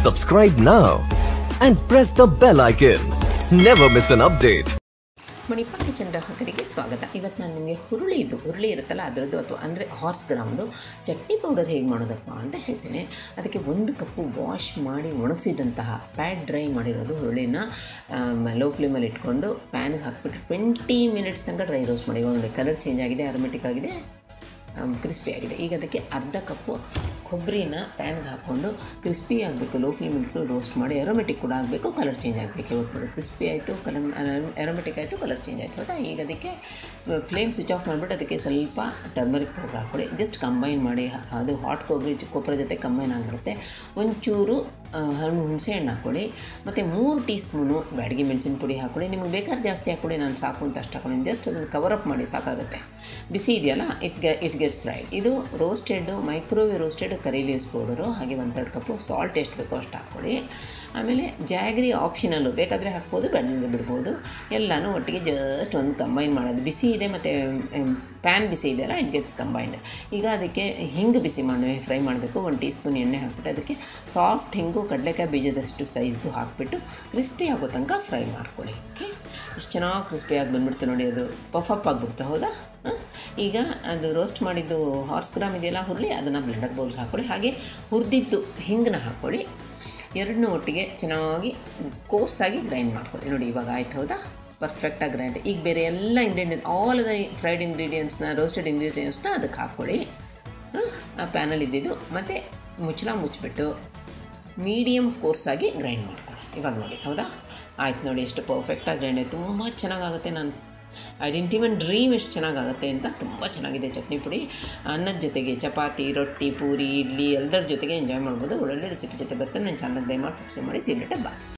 Subscribe now and press the bell icon. Never miss an update. Manipal kitchen ಗ್ರಾಹಕರಿಗೆ ಸ್ವಾಗತ ಇವತ್ತು ನಾನು ನಿಮಗೆ ಹುರುಳಿ ಇದು ಹುರುಳಿ ಇರುತ್ತಲ್ಲ ಅದರದ್ದು ಅಥವಾ ಅಂದರೆ ಹಾರ್ಸ್ ಗ್ರಾಮ್ದು ಚಟ್ನಿ ಪೌಡರ್ ಹೇಗೆ ಮಾಡೋದಪ್ಪ ಅಂತ ಹೇಳ್ತೀನಿ ಅದಕ್ಕೆ ಒಂದು ಕಪ್ಪು ವಾಶ್ ಮಾಡಿ ಒಣಗಿಸಿದಂತಹ ಪ್ಯಾಡ್ ಡ್ರೈ ಮಾಡಿರೋದು ಹುರುಳಿನ ಲೋ ಫ್ಲೇಮಲ್ಲಿ ಇಟ್ಕೊಂಡು ಪ್ಯಾನ್ಗೆ ಹಾಕ್ಬಿಟ್ಟು ಟ್ವೆಂಟಿ ಮಿನಿಟ್ಸ್ ತನಕ ಡ್ರೈ ರೋಸ್ಟ್ ಮಾಡಿ ಇವಾಗ ನೋಡಿ ಕಲರ್ ಚೇಂಜ್ ಆಗಿದೆ ಅರೋಮೆಟಿಕ್ ಆಗಿದೆ ಕ್ರಿಸ್ಪಿ ಆಗಿದೆ ಈಗ ಅದಕ್ಕೆ ಅರ್ಧ ಕಪ್ಪು ಕೊಬ್ಬರಿನ ಪ್ಯಾನ್ಗೆ ಹಾಕ್ಕೊಂಡು ಕ್ರಿಸ್ಪಿ ಆಗಬೇಕು ಲೋ ಫ್ಲೇಮ್ ಇಟ್ಟು ರೋಸ್ಟ್ ಮಾಡಿ ಅರೋಮೆಟಿಕ್ ಕೂಡ ಆಗಬೇಕು ಕಲರ್ ಚೇಂಜ್ ಆಗಬೇಕು ಒಟ್ಟು ಕ್ರಿಸ್ಪಿ ಆಯಿತು ಕಲರ್ ಅರೋಮೆಟಿಕ್ ಆಯಿತು ಕಲರ್ ಚೇಂಜ್ ಆಯಿತು ಹೌದಾ ಈಗ ಅದಕ್ಕೆ ಫ್ಲೇಮ್ ಸ್ವಿಚ್ ಆಫ್ ಮಾಡಿಬಿಟ್ಟು ಅದಕ್ಕೆ ಸ್ವಲ್ಪ ಟರ್ಮರಿಕ್ ಪೌಡರ್ ಹಾಕ್ಕೊಳ್ಳಿ ಜಸ್ಟ್ ಕಂಬೈನ್ ಮಾಡಿ ಅದು ಹಾಟ್ ಕೊಬ್ಬರಿ ಕೊಬ್ಬರಿ ಜೊತೆ ಕಂಬೈನ್ ಆಗಿಬಿಡುತ್ತೆ ಒಂಚೂರು ಆ, ಹಣ್ಣು ಹುಣಸೆ ಹಣ್ಣು ಹಾಕ್ಕೊಳ್ಳಿ ಮತ್ತು ಮೂರು ಟೀ ಸ್ಪೂನು ಬ್ಯಾಡಗಿ ಮೆಣಸಿನ ಪುಡಿ ಹಾಕ್ಕೊಳ್ಳಿ ನಿಮಗೆ ಬೇಕಾದ್ರೆ ಜಾಸ್ತಿ ಹಾಕ್ಕೊಳ್ಳಿ ನಾನು ಸಾಕು ಅಂತ ಅಷ್ಟು ಹಾಕ್ಕೊಳ್ಳಿ ಜಸ್ಟ್ ಅದನ್ನು ಕವರ್ ಅಪ್ ಮಾಡಿ ಸಾಕಾಗುತ್ತೆ ಬಿಸಿ ಇದೆಯಲ್ಲ ಇಟ್ ಗೆ ಇಟ್ ಗೆಟ್ಸ್ ಫ್ರೈಡ್ ಇದು roasted microwave roasted curry leaves powder ಹಾಗೆ ಒಂದು ಥರ್ಡ್ ಕಪ್ಪು ಸಾಲ್ಟ್ ಎಷ್ಟು ಬೇಕೋ ಅಷ್ಟು ಹಾಕ್ಕೊಳ್ಳಿ ಆಮೇಲೆ ಜಾಗ್ರಿ ಆಪ್ಷನಲ್ಲು ಬೇಕಾದರೆ ಹಾಕ್ಬೋದು ಬೇಡದಿದ್ರೆ ಬಿಡ್ಬೋದು ಎಲ್ಲನೂ ಒಟ್ಟಿಗೆ ಜಸ್ಟ್ ಒಂದು ಕಂಬೈನ್ ಮಾಡೋದು ಬಿಸಿ ಇದೆ ಮತ್ತು ಪ್ಯಾನ್ ಬಿಸಿ ಇದೆಯಲ್ಲ ಇಟ್ ಗೆಟ್ಸ್ ಕಂಬೈನ್ಡ್ ಈಗ ಅದಕ್ಕೆ ಹಿಂಗೆ ಬಿಸಿ ಮಾಡಿ ಫ್ರೈ ಮಾಡಬೇಕು ಒಂದು ಟೀ ಸ್ಪೂನ್ ಎಣ್ಣೆ ಹಾಕ್ಬಿಟ್ಟು ಅದಕ್ಕೆ ಸಾಫ್ಟ್ ಹಿಂಗು ಕಡಲೆಕಾಯಿ ಬೀಜದಷ್ಟು ಸೈಜ್ದು ಹಾಕ್ಬಿಟ್ಟು ಕ್ರಿಸ್ಪಿ ಆಗೋ ತನಕ ಫ್ರೈ ಮಾಡ್ಕೊಳ್ಳಿ ಓಕೆ ಎಷ್ಟು ಚೆನ್ನಾಗಿ ಕ್ರಿಸ್ಪಿಯಾಗಿ ಬಂದ್ಬಿಡ್ತು ನೋಡಿ ಅದು ಪಫಪ್ ಆಗಿಬಿಡ್ತು ಹೌದಾ ಹ? ಈಗ ಅದು ರೋಸ್ಟ್ ಮಾಡಿದ್ದು ಹಾರ್ಸ್ ಗ್ರಾಮ್ ಇದೆಯಲ್ಲ ಹುರುಳಿ ಅದನ್ನು ಬ್ಲೆಂಡರ್ ಬೌಲ್ಗೆ ಹಾಕ್ಕೊಳ್ಳಿ ಹಾಗೆ ಹುರಿದಿದ್ದು ಹಿಂಗನ್ನ ಹಾಕ್ಕೊಳ್ಳಿ ಎರಡನ್ನೂ ಒಟ್ಟಿಗೆ ಚೆನ್ನಾಗಿ ಕೋರ್ಸಾಗಿ ಗ್ರೈಂಡ್ ಮಾಡ್ಕೊಳ್ಳಿ ನೋಡಿ ಇವಾಗ ಆಯ್ತು ಹೌದಾ ಪರ್ಫೆಕ್ಟಾಗಿ ಗ್ರೈಂಡ್ ಈಗ ಬೇರೆ ಎಲ್ಲ ಇಂಗ್ರೀಡಿಯೆಂಟ್ ಆಲ್ ದ ಫ್ರೈಡ್ ಇಂಗ್ರೀಡಿಯೆಂಟ್ಸ್ನ ರೋಸ್ಟೆಡ್ ಇಂಗ್ರೀಡಿಯೆಂಟ್ಸ್ನ ಅದಕ್ಕೆ ಹಾಕ್ಕೊಳ್ಳಿ ಹ? ಆ ಪ್ಯಾನಲ್ಲಿ ಇದ್ದಿದ್ದು ಮತ್ತು ಮುಚ್ಚಳ ಮುಚ್ಚಿಬಿಟ್ಟು ಮೀಡಿಯಮ್ ಕೋರ್ಸಾಗಿ ಗ್ರೈಂಡ್ ಮಾಡ್ಕೊಳ್ಳಿ ಇವಾಗ ನೋಡಿ ಹೌದಾ ಆಯ್ತು ನೋಡಿ ಎಷ್ಟು ಪರ್ಫೆಕ್ಟಾಗಿ ಗ್ರೈಂಡ್ ಆಯ್ತು ತುಂಬ ಚೆನ್ನಾಗಾಗುತ್ತೆ ನಾನು ಐ ಡಿಂಟ್ ಇವನ್ ಡ್ರೀಮ್ ಎಷ್ಟು ಚೆನ್ನಾಗಾಗುತ್ತೆ ಅಂತ ತುಂಬ ಚೆನ್ನಾಗಿದೆ ಚಟ್ನಿ ಪುಡಿ ಅನ್ನದ ಜೊತೆಗೆ ಚಪಾತಿ ರೊಟ್ಟಿ ಪೂರಿ ಇಡ್ಲಿ ಎಲ್ಲರ ಜೊತೆಗೆ ಎಂಜಾಯ್ ಮಾಡ್ಬೋದು ಒಳ್ಳೊಳ್ಳೆ ರೆಸಿಪಿ ಜೊತೆ ಬರ್ತಾರೆ ನನ್ನ ಚಾನಲ್ ದಯಮಾಡಿ ಸಬ್ಸ್ಕ್ರೈಬ್ ಮಾಡಿ ಸೀರಿಯಲ್ ಬಾ